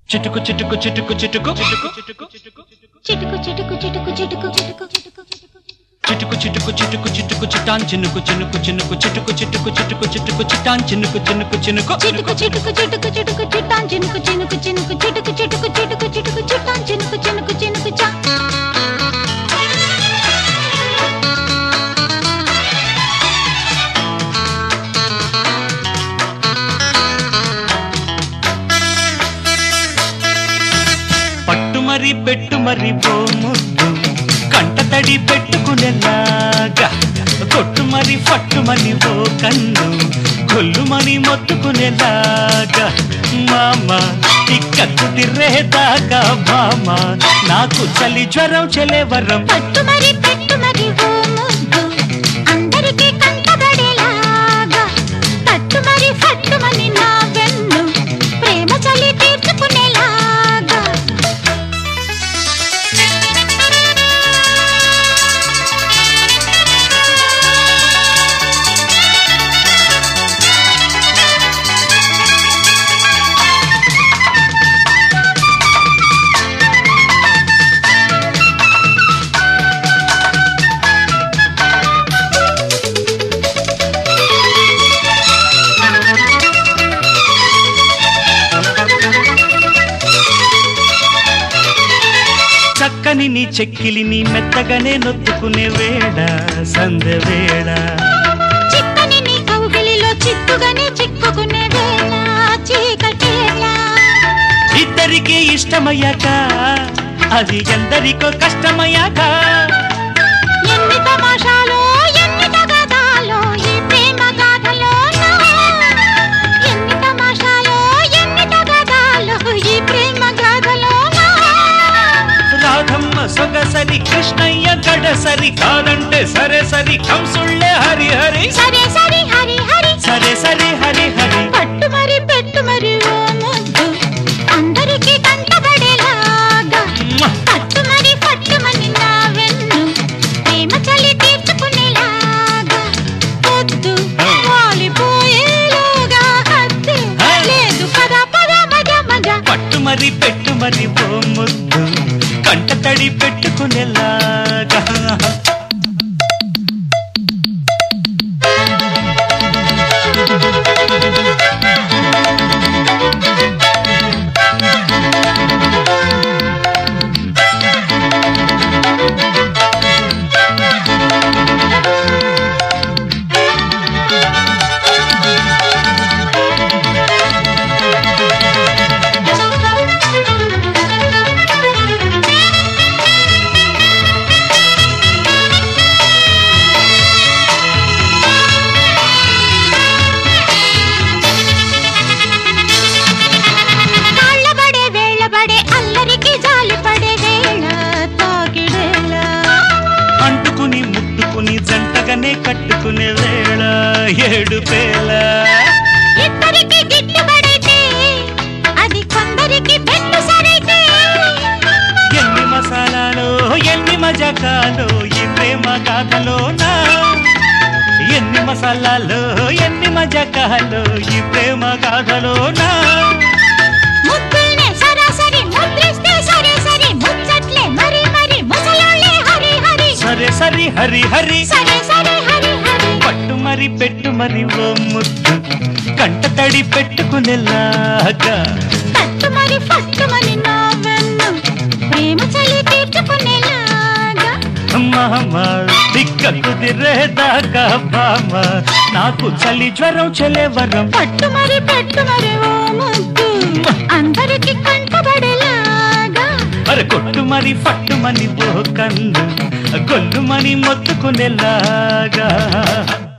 చిటుకు చిటుకు చిటుకు చిటుకు చిటుకు చిటుకు చిటుకు చిటుకు చిటుకు చిటుకు చిటుకు చిటుకు చిటుకు చిటుకు చిటుకు చిటుకు చిటాన్ చినుకు చినుకు చినుకు చిటుకు చిటుకు చిటుకు చిటుకు చిటాన్ చినుకు చినుకు చినుకు చిటుకు చిటుకు చిటుకు చిటుకు చిటాన్ చినుకు చినుకు చినుకు చిటుకు చిటుకు చిటుకు చిటుకు చిటాన్ చినుకు చినుకు చినుకు చా పట్టు మరి పెట్టు మరి ఓ ముద్దు కంట తడి పెట్టుకునేలాగా కొట్టు మరి ఫట్టు మని ఓ కన్ను కొల్లుమని మొత్తుకునేలాగా మామ ఇక్కకు తిర్రేదాకా మామ నాకు చలి జ్వరం చెలేవరం పట్టు మరి పెట్టు మరి ఓ ముద్దు అందరికీ కంటబడేలాగా తట్టు మరి ఫట్టు మని నా వెన్ను ప్రేమ చలి తీర్చుకునేలాగా చక్కని నీ చెక్కిలిని మెత్తగానే నొత్తుకునే వేళ సందె వేళ చిక్కని నీ కౌగిలిలో చిక్కుగానే చిక్కుకునే వేళ చీకటేళ ఇద్దరికి ఇష్టమయ్యాక అది ఎందరికో కష్టమయ్యాక ఎన్ని తమాషాలో ఎన్ని తగాదాలో ఈ ప్రేమ గాథలో ఎన్ని తమాషాలో ఎన్ని తగాదాలో ఈ ప్రేమ గాథలో రాధమ్మ సొగసరి కృష్ణయ్య గడసరి కాదంటే సరే సరి కంసుళ్ళే హరి హరి సరే సరే హరి హరి సరే సరే హరి హరి పట్టు మరి పెట్టు మరి ఓ ముద్దు అందరికీ కంటబడేలాగా పట్టు మరి పట్టు మని నా వెన్ను ప్రేమ చలి తీర్చుకునేలాగా పొద్దు వాలిపోయేలోగా హద్దు లేదు పద పద మజ మజ పట్టు మరి పెట్టు మరి ఓ ముద్దు కంట తడి పెట్టుకునేలాగా కాళ్ళబడే వేళ్ళబడే అల్లరికి జాలిపడే వేళ తాకిడేళ అంటుకుని ముట్టుకుని జంటగానే కట్టుకునే వేళ ఏడు పేల ఇద్దరికి గిట్టుబడైతే అది కొందరికి పెట్టు సరైతే ఎన్ని మసాలాలో ఎన్ని మజకాలో ఈ ప్రేమ గాథలోనా ఎన్ని మసాలాలో ఎన్ని మజకాలో ఈ ప్రేమ గాథలోనా ముద్దుల్నే సరాసరి ముద్రిస్తే సరే సరే ముచ్చట్లే మరి మరి ముసలోళ్ళే హరి హరి సరే సరి హరి హరి సరే సరే హరి హరి పట్టు మరి పెట్టు మరి ఓ ముద్దు కంట తడి పెట్టుకునేలాగా తట్టు మరి ఫట్టు మరి నా వెన్ను ప్రేమ చలి తీర్చుకునేలాగా మామ దిక్కకు తిరేదాకా బామ నాకు చలి జ్వరం చెలేవరం పట్టు మరి పెట్టు మరి ఓ ముద్దు అందరికి కంటబడేలాగా అరే కొట్టు మరి పట్టు మని ఓ కన్ను గొల్లు మని మొత్తుకునేలాగా